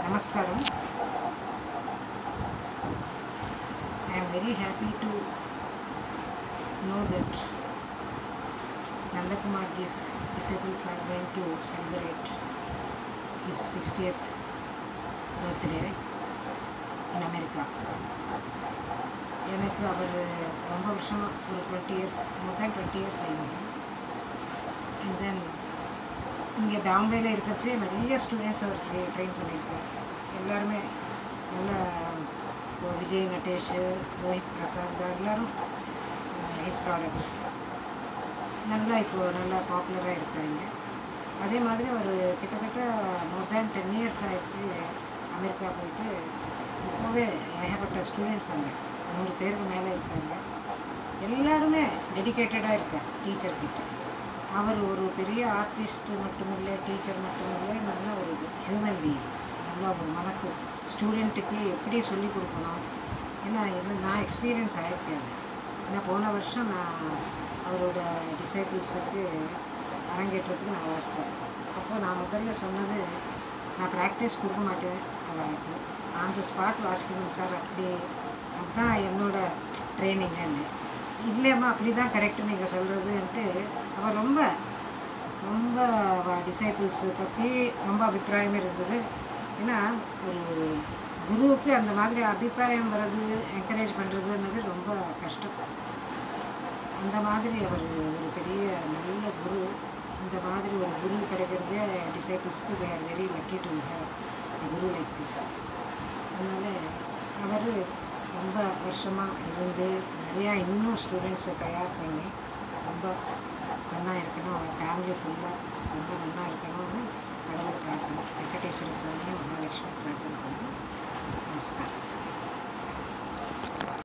Namaskaram. I am very happy to know that Nandakumarji's disciples are going to celebrate his 60th birthday in America. எனக்கு அவர் ரொம்ப வருஷமாக ஒரு twenty years more than twenty years ஆகிடுது and then இங்கே பாம்பேயில் இருக்கிறச்சு நிறைய students அவர் train பண்ணியிருக்கார் எல்லாருமே நல்ல இப்போ விஜய் நட்டேஷ் ரோஹித் பிரசாத் எல்லாரும் ஹிஸ் ப்ராடக்ட்ஸ் நல்லா இப்போது நல்லா பாப்புலராக இருக்காங்க அதே மாதிரி ஒரு கிட்டத்தட்ட மோர் தேன் டென் இயர்ஸ் ஆகிட்டு அமெரிக்கா போயிட்டு இப்போவே ஏகப்பட்ட ஸ்டூடெண்ட்ஸ் அங்கே நூறு பேருக்கு மேலே இருக்காங்க எல்லாருமே டெடிக்கேட்டடாக இருக்கார் டீச்சர்கிட்ட அவர் ஒரு பெரிய ஆர்டிஸ்ட் மட்டும் இல்லை டீச்சர் மட்டும் இல்லை நல்ல ஒரு ஹியூமன் பீயிங் நல்ல ஒரு மனசு ஸ்டூடெண்ட்டுக்கு எப்படி சொல்லிக் கொடுக்கணும் ஏன்னா என்ன நான் எக்ஸ்பீரியன்ஸ் ஆகிருக்கேன் ஏன்னா போன வருஷம் நான் அவரோட டிசைபிள்ஸுக்கு அரங்கேற்றத்துக்கு நான் வாசித்தேன் அப்போ நான் முதல்ல சொன்னது நான் ப்ராக்டிஸ் கொடுக்க மாட்டேன் அவருக்கு ஆன் த ஸ்பாட் வாசிக்கணும் சார் அப்படி அதுதான் என்னோட ட்ரைனிங்குன்னு இல்லையம்மா அப்படி தான் கரெக்டு நீங்கள் சொல்கிறதுன்ட்டு அவர் ரொம்ப ரொம்ப டிசைபிள்ஸு பற்றி ரொம்ப அபிப்பிராயம் இருந்தது ஏன்னா ஒரு குருவுக்கு அந்த மாதிரி அபிப்பிராயம் வர்றது என்கரேஜ் பண்ணுறதுன்றது ரொம்ப கஷ்டம் அந்த மாதிரி அவர் ஒரு பெரிய நல்ல குரு இந்த மாதிரி ஒரு குரு கிடைக்கிறதே டிசைபிள்ஸ்க்கு they are very lucky to have guru like this அதனால் அவர் ரொம்ப வருஷமாக இருந்து நிறையா இன்னும் ஸ்டூடெண்ட்ஸை தயார் பண்ணி ரொம்ப நல்லா இருக்கணும் அவர் ஃபேமிலி ஃபுல்லாக ரொம்ப நல்லா இருக்கணும்னு கடவுள் பிரார்த்தனை வெங்கடேஸ்வர சுவாமி மகாலட்சுமி பிரார்த்தனை பண்ணி நமஸ்காரம்